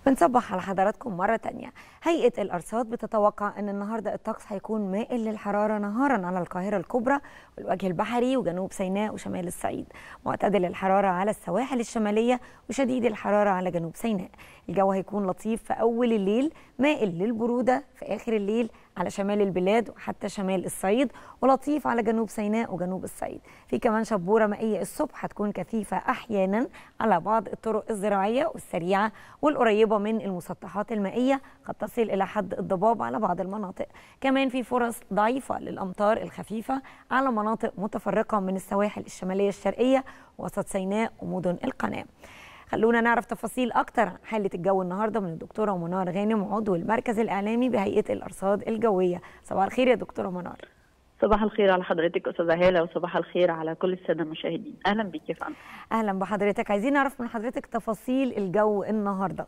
بنصبح على حضراتكم مرة تانية هيئة الأرصاد بتتوقع أن النهاردة الطقس هيكون مائل للحرارة نهارا على القاهرة الكبرى والوجه البحري وجنوب سيناء وشمال الصعيد معتدل الحرارة على السواحل الشمالية وشديد الحرارة على جنوب سيناء الجو هيكون لطيف في أول الليل مائل للبرودة في آخر الليل على شمال البلاد وحتى شمال الصعيد ولطيف على جنوب سيناء وجنوب الصعيد في كمان شبورة مائية الصبح هتكون كثيفة أحيانا على بعض الطرق الزراعية والسريعة والقريبة من المسطحات المائية قد تصل إلى حد الضباب على بعض المناطق كمان في فرص ضعيفة للأمطار الخفيفة على مناطق متفرقة من السواحل الشمالية الشرقية وسط سيناء ومدن القناة خلونا نعرف تفاصيل اكتر عن حاله الجو النهارده من الدكتوره منار غانم عضو المركز الاعلامي بهيئه الارصاد الجويه صباح الخير يا دكتوره منار صباح الخير على حضرتك استاذه هاله وصباح الخير على كل الساده المشاهدين اهلا بيك يا فندم اهلا بحضرتك عايزين نعرف من حضرتك تفاصيل الجو النهارده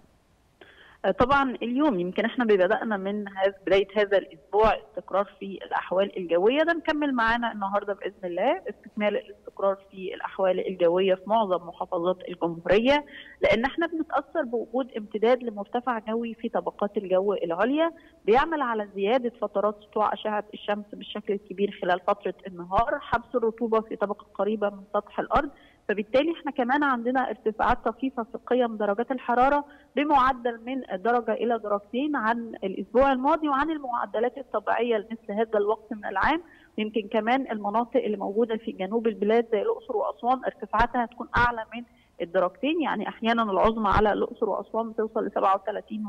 طبعا اليوم يمكن احنا بدانا من هذا بدايه هذا الاسبوع استقرار في الاحوال الجويه ده نكمل معانا النهارده باذن الله استكمال الاستقرار في الاحوال الجويه في معظم محافظات الجمهوريه لان احنا بنتاثر بوجود امتداد لمرتفع جوي في طبقات الجو العليا بيعمل على زياده فترات سطوع اشعه الشمس بالشكل الكبير خلال فتره النهار حبس الرطوبه في طبقه قريبه من سطح الارض فبالتالي احنا كمان عندنا ارتفاعات طفيفه في قيم درجات الحراره بمعدل من درجه الى درجتين عن الاسبوع الماضي وعن المعدلات الطبيعيه لمثل هذا الوقت من العام يمكن كمان المناطق اللي موجوده في جنوب البلاد زي الاقصر واسوان ارتفاعاتها هتكون اعلى من الدرجتين يعني احيانا العظمى على الاقصر واسوان بتوصل ل 37 و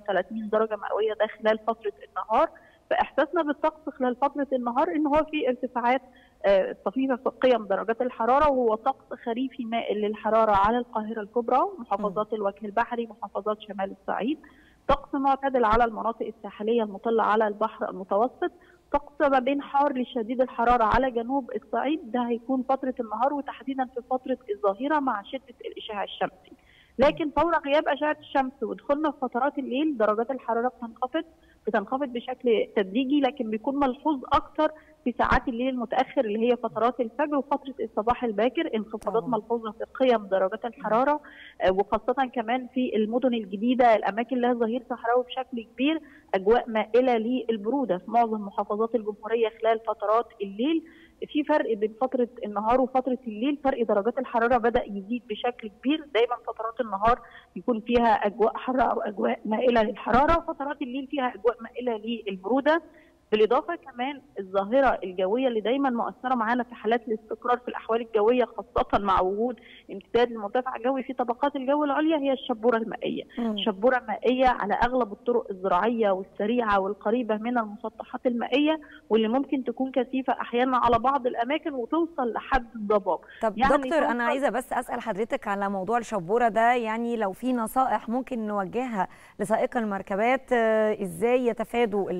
38 درجه مئويه ده خلال فتره النهار فاحساسنا بالطقس خلال فتره النهار ان هو في ارتفاعات طفيفه في قيم درجات الحراره وهو طقس خريفي مائل للحراره على القاهره الكبرى محافظات الوجه البحري محافظات شمال الصعيد طقس معتدل على المناطق الساحليه المطله على البحر المتوسط طقس ما بين حار لشديد الحراره على جنوب الصعيد ده هيكون فتره النهار وتحديدا في فتره الظهيره مع شده الاشعاع الشمسي لكن فور غياب اشعه الشمس ودخولنا في فترات الليل درجات الحراره بتنخفض بتنخفض بشكل تدريجي لكن بيكون ملحوظ اكتر في ساعات الليل المتاخر اللي هي فترات الفجر وفتره الصباح الباكر انخفاضات ملحوظه في قيم درجات الحراره وخاصه كمان في المدن الجديده الاماكن اللي لها ظهير صحراوي بشكل كبير اجواء مائله للبروده في معظم محافظات الجمهوريه خلال فترات الليل في فرق بين فتره النهار وفتره الليل فرق درجات الحراره بدا يزيد بشكل كبير دايما فترات النهار يكون فيها اجواء حاره او اجواء مائله للحراره فترات الليل فيها اجواء مائله للبروده بالاضافه كمان الظاهره الجويه اللي دايما مؤثره معانا في حالات الاستقرار في الاحوال الجويه خاصه مع وجود امتداد لمرتفع جوي في طبقات الجو العليا هي الشبوره المائيه، مم. شبوره مائيه على اغلب الطرق الزراعيه والسريعه والقريبه من المسطحات المائيه واللي ممكن تكون كثيفه احيانا على بعض الاماكن وتوصل لحد الضباب. طب يعني دكتور انا عايزه بس اسال حضرتك على موضوع الشبوره ده يعني لو في نصائح ممكن نوجهها لسائق المركبات ازاي يتفادوا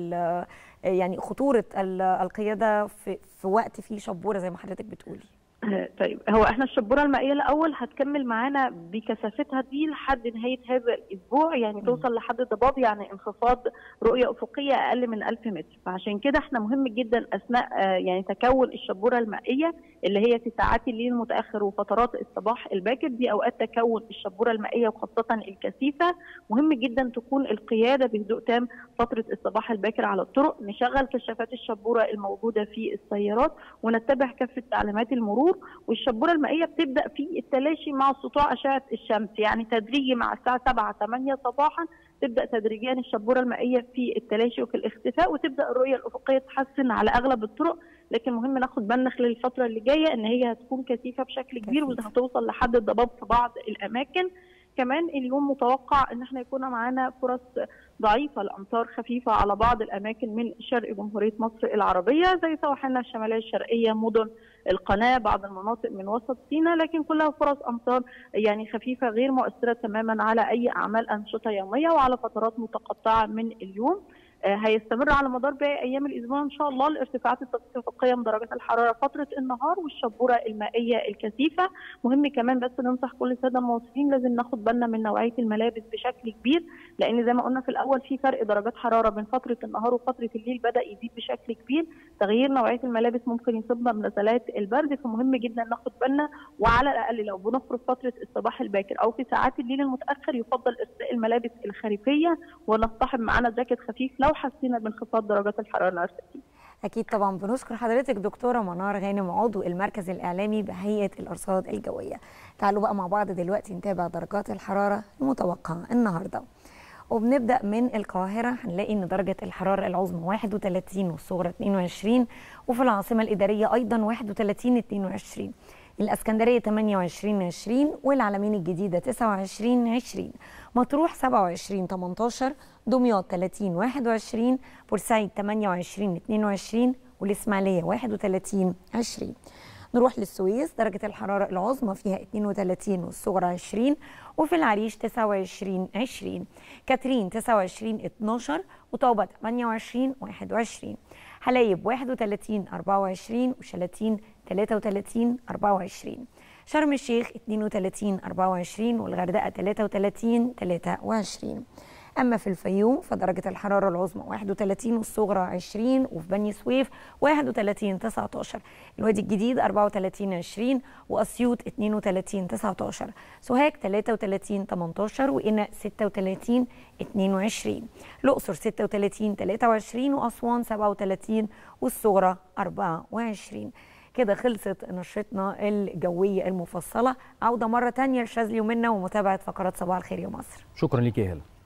يعني خطوره القياده في, في وقت فيه شبوره زي ما حضرتك بتقولي طيب هو احنا الشبوره المائيه الاول هتكمل معانا بكثافتها دي لحد نهايه هذا الاسبوع يعني م. توصل لحد ضباب يعني انخفاض رؤيه افقيه اقل من 1000 متر فعشان كده احنا مهم جدا اثناء يعني تكون الشبوره المائيه اللي هي في ساعات الليل المتاخر وفترات الصباح الباكر دي اوقات تكون الشبوره المائيه وخاصه الكثيفه مهم جدا تكون القياده بهدوء تام فتره الصباح الباكر على الطرق نشغل كشافات الشبوره الموجوده في السيارات ونتبع كافه تعليمات المرور والشبوره المائيه بتبدا في التلاشي مع سطوع اشعه الشمس يعني تدريجي مع الساعه 7 8 صباحا تبدا تدريجيا الشبوره المائيه في التلاشي وفي الاختفاء وتبدا الرؤيه الافقيه تتحسن على اغلب الطرق لكن مهم ناخد بالنا خلال الفتره اللي جايه ان هي هتكون كثيفه بشكل كبير وهتوصل لحد الضباب في بعض الاماكن كمان اليوم متوقع ان احنا يكون معانا فرص ضعيفه لامطار خفيفه على بعض الاماكن من شرق جمهوريه مصر العربيه زي سواحلنا الشماليه الشرقيه مدن القناه بعض المناطق من وسط سيناء لكن كلها فرص امطار يعني خفيفه غير مؤثره تماما على اي اعمال انشطه يوميه وعلى فترات متقطعه من اليوم هيستمر على مدار باقي ايام الاسبوع ان شاء الله الارتفاعات الطفيفه في قيم درجات الحراره فتره النهار والشبوره المائيه الكثيفه مهم كمان بس ننصح كل الساده المواطنين لازم ناخد بالنا من نوعيه الملابس بشكل كبير لان زي ما قلنا في الاول في فرق درجات حراره بين فتره النهار وفتره الليل بدا يزيد بشكل كبير تغيير نوعيه الملابس ممكن يصيبنا بنزلات البرد فمهم جدا ناخد بالنا وعلى الاقل لو بنخرج فتره الصباح الباكر او في ساعات الليل المتاخر يفضل ارتداء الملابس الخريفيه ونصطحب معانا جاكيت خفيف لو حسينا بانخفاض درجات الحراره الارتفاعيه اكيد طبعا بنشكر حضرتك دكتوره منار غانم عضو المركز الاعلامي بهيئه الارصاد الجويه تعالوا بقى مع بعض دلوقتي نتابع درجات الحراره المتوقعه النهارده وبنبدا من القاهره هنلاقي ان درجه الحراره العظمى 31 والصغرى 22 وفي العاصمه الاداريه ايضا 31 22 الاسكندريه 28 20 والعلمين الجديده 29 20 مطروح 27 18 دمياط 30 21 بورسعيد 28 22 والاسماعيليه 31 20 نروح للسويس درجة الحرارة العظمى فيها 32 والصغرى 20 وفي العريش 29 20 كاترين 29 12 وطابة 28 21 حلايب 31 24 وشلاتين 33 24 شرم الشيخ 32 24 والغردقة 33 23 أما في الفيوم فدرجة الحرارة العظمى 31 والصغرى 20 وفي بني سويف 31 19 الوادي الجديد 34 20 وأسيوط 32 19 سوهاج 33 18 وقنا 36 22 الأقصر 36 23 وأسوان 37 والصغرى 24 كده خلصت نشرتنا الجوية المفصلة عودة مرة تانية لشاذلي ومنا ومتابعة فقرات صباح الخير يا مصر شكرا لك يا هلا